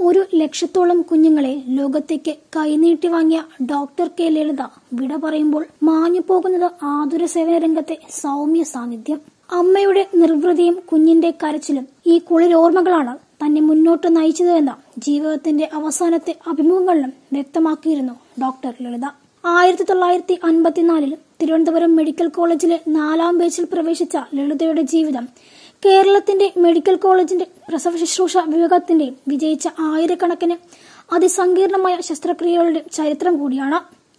ഒരു ലക്ഷത്തോളം കുഞ്ഞുങ്ങളെ ലോകത്തേക്ക് കൈനീട്ടി വാങ്ങിയ ഡോക്ടർ കെ ലളിത വിട പറയുമ്പോൾ മാഞ്ഞു പോകുന്നത് ആതുര സേവന രംഗത്തെ സൗമ്യ സാന്നിധ്യം അമ്മയുടെ നിർവൃതിയും കുഞ്ഞിന്റെ കരച്ചിലും ഈ കുളിരോർമ്മകളാണ് തന്നെ മുന്നോട്ട് നയിച്ചതെന്ന ജീവിതത്തിന്റെ അവസാനത്തെ അഭിമുഖങ്ങളിലും വ്യക്തമാക്കിയിരുന്നു ഡോക്ടർ ലളിത ആയിരത്തി തൊള്ളായിരത്തി അൻപത്തിനാലിൽ തിരുവനന്തപുരം മെഡിക്കൽ കോളേജിലെ നാലാം ബാച്ചിൽ പ്രവേശിച്ച ലളിതയുടെ ജീവിതം കേരളത്തിന്റെ മെഡിക്കൽ കോളേജിന്റെ പ്രസവ ശുശ്രൂഷ വിഭാഗത്തിന്റെ വിജയിച്ച ആയിരക്കണക്കിന് അതിസങ്കീർണമായ ശസ്ത്രക്രിയകളുടെ ചരിത്രം കൂടിയാണ്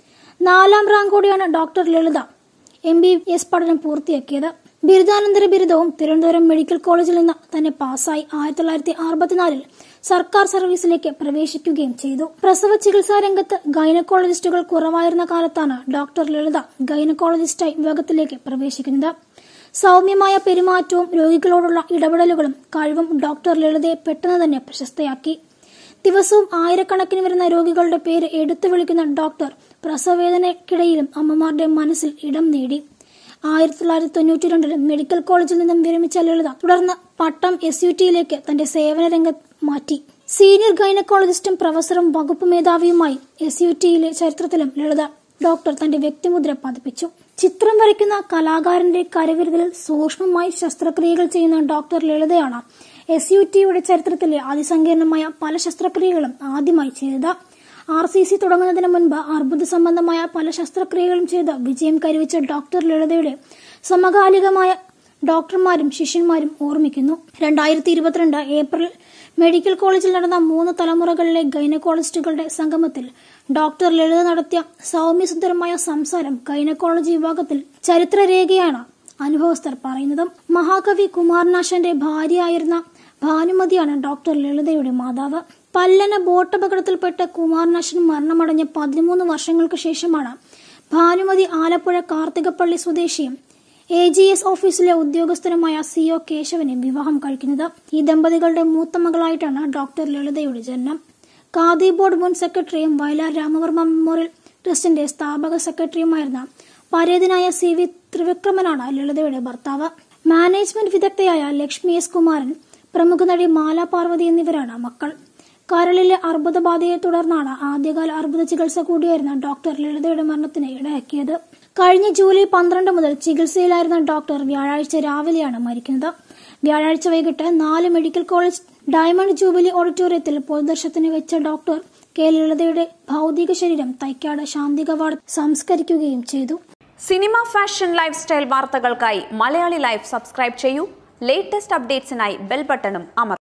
നാലാം റാങ്കോടെയാണ് doctor Lalitha M B S പഠനം പൂർത്തിയാക്കിയത് ബിരുദാനന്തര ബിരുദവും തിരുവനന്തപുരം മെഡിക്കൽ കോളേജിൽ നിന്ന് തന്നെ പാസ്സായി ആയിരത്തി തൊള്ളായിരത്തി അറുപത്തിനാലിൽ സർക്കാർ സർവീസിലേക്ക് പ്രവേശിക്കുകയും ചെയ്തു പ്രസവ ചികിത്സാ രംഗത്ത് ഗൈനക്കോളജിസ്റ്റുകൾ കുറവായിരുന്ന കാലത്താണ് ഡോക്ടർ ലളിത ഗൈനക്കോളജിസ്റ്റായി വിഭാഗത്തിലേക്ക് പ്രവേശിക്കുന്നത് സൗമ്യമായ പെരുമാറ്റവും രോഗികളോടുള്ള ഇടപെടലുകളും കഴിവും ഡോക്ടർ ലളിതയെ പെട്ടെന്ന് തന്നെ പ്രശസ്തയാക്കി ദിവസവും ആയിരക്കണക്കിന് വരുന്ന രോഗികളുടെ പേര് എടുത്തു വിളിക്കുന്ന ഡോക്ടർ പ്രസവവേദനയ്ക്കിടയിലും അമ്മമാരുടെ മനസ്സിൽ ഇടം നേടി ആയിരത്തി തൊള്ളായിരത്തി തൊണ്ണൂറ്റി രണ്ടിൽ മെഡിക്കൽ കോളേജിൽ നിന്നും വിരമിച്ച ലളിത തുടർന്ന് പട്ടം എസ് യു ടിയിലേക്ക് തന്റെ സേവന രംഗത്ത് മാറ്റി സീനിയർ ഗൈനക്കോളജിസ്റ്റും പ്രൊഫസറും വകുപ്പ് മേധാവിയുമായി എസ് യു ടിയിലെ ചരിത്രത്തിലും ലളിത ഡോക്ടർ തന്റെ വ്യക്തിമുദ്ര പതിപ്പിച്ചു ചിത്രം വരയ്ക്കുന്ന കലാകാരന്റെ കരവിരുതലിൽ സൂക്ഷ്മമായി ശസ്ത്രക്രിയകൾ ചെയ്യുന്ന ഡോക്ടർ ലളിതയാണ് എസ് യു ടിയുടെ ചരിത്രത്തിലെ അതിസങ്കീർണമായ പല ശസ്ത്രക്രിയകളും ആദ്യമായി ചെയ്തത് ആർ സി സി തുടങ്ങുന്നതിന് മുൻപ് അർബുദ സംബന്ധമായ പല ശസ്ത്രക്രിയകളും ചെയ്ത് വിജയം കൈവരിച്ച ഡോക്ടർ ലളിതയുടെ സമകാലികമായ ഡോക്ടർമാരും ശിഷ്യന്മാരും ഓർമ്മിക്കുന്നു രണ്ടായിരത്തി ഇരുപത്തിരണ്ട് ഏപ്രിൽ മെഡിക്കൽ കോളേജിൽ നടന്ന മൂന്ന് തലമുറകളിലെ ഗൈനക്കോളജിസ്റ്റുകളുടെ സംഗമത്തിൽ ഡോക്ടർ ലളിത നടത്തിയ സൗമ്യസുന്ദരമായ സംസാരം ഗൈനക്കോളജി വിഭാഗത്തിൽ ചരിത്രരേഖയാണ് അനുഭവസ്ഥർ പറയുന്നത് മഹാകവി കുമാരനാശന്റെ ഭാര്യയായിരുന്ന ഭാനുമതിയാണ് ഡോക്ടർ ലളിതയുടെ മാതാവ് പല്ലന ബോട്ടപകടത്തിൽപ്പെട്ട് കുമാരനാശൻ മരണമടഞ്ഞ പതിമൂന്ന് വർഷങ്ങൾക്ക് ശേഷമാണ് ഭാനുമതി ആലപ്പുഴ കാർത്തികപ്പള്ളി സ്വദേശിയും എ ജി എസ് ഓഫീസിലെ ഉദ്യോഗസ്ഥനുമായ സി ഒ കേശവനെ വിവാഹം കഴിക്കുന്നത് ഈ ദമ്പതികളുടെ മൂത്ത മകളായിട്ടാണ് ഡോക്ടർ ലളിതയുടെ ജനനം ഖാദി ബോർഡ് മുൻ സെക്രട്ടറിയും വയലാർ രാമവർമ്മ മെമ്മോറിയൽ ട്രസ്റ്റിന്റെ സ്ഥാപക സെക്രട്ടറിയുമായിരുന്ന പരേതനായ സി വി ത്രിവിക്രമനാണ് ലളിതയുടെ ഭർത്താവ് മാനേജ്മെന്റ് വിദഗ്ധയായ ലക്ഷ്മി എസ് കുമാരൻ പ്രമുഖ നടി മാല പാർവതി എന്നിവരാണ് മക്കൾ കരളിലെ അർബുദബാധയെ തുടർന്നാണ് ആദ്യകാല അർബുദ ചികിത്സ കൂടിയായിരുന്ന ഡോക്ടർ ലളിതയുടെ മരണത്തിന് ഇടയാക്കിയത് കഴിഞ്ഞ ജൂലൈ പന്ത്രണ്ട് മുതൽ ചികിത്സയിലായിരുന്ന ഡോക്ടർ വ്യാഴാഴ്ച രാവിലെയാണ് മരിക്കുന്നത് വ്യാഴാഴ്ച വൈകിട്ട് നാല് മെഡിക്കൽ കോളേജ് ഡയമണ്ട് ജൂബിലി ഓഡിറ്റോറിയത്തിൽ പൊതുദർശനത്തിന് വെച്ച ഡോക്ടർ കെ ലളിതയുടെ ഭൗതിക ശരീരം തൈക്കാട് ശാന്തി കവാട് സംസ്കരിക്കുകയും ചെയ്തു സിനിമ ഫാഷൻ ലൈഫ് സ്റ്റൈൽ വാർത്തകൾക്കായി മലയാളി ലൈഫ് സബ്സ്ക്രൈബ് ചെയ്യൂ ലേറ്റസ്റ്റ് അപ്ഡേറ്റ്സിനായി ബെൽ ബട്ടണും അമർ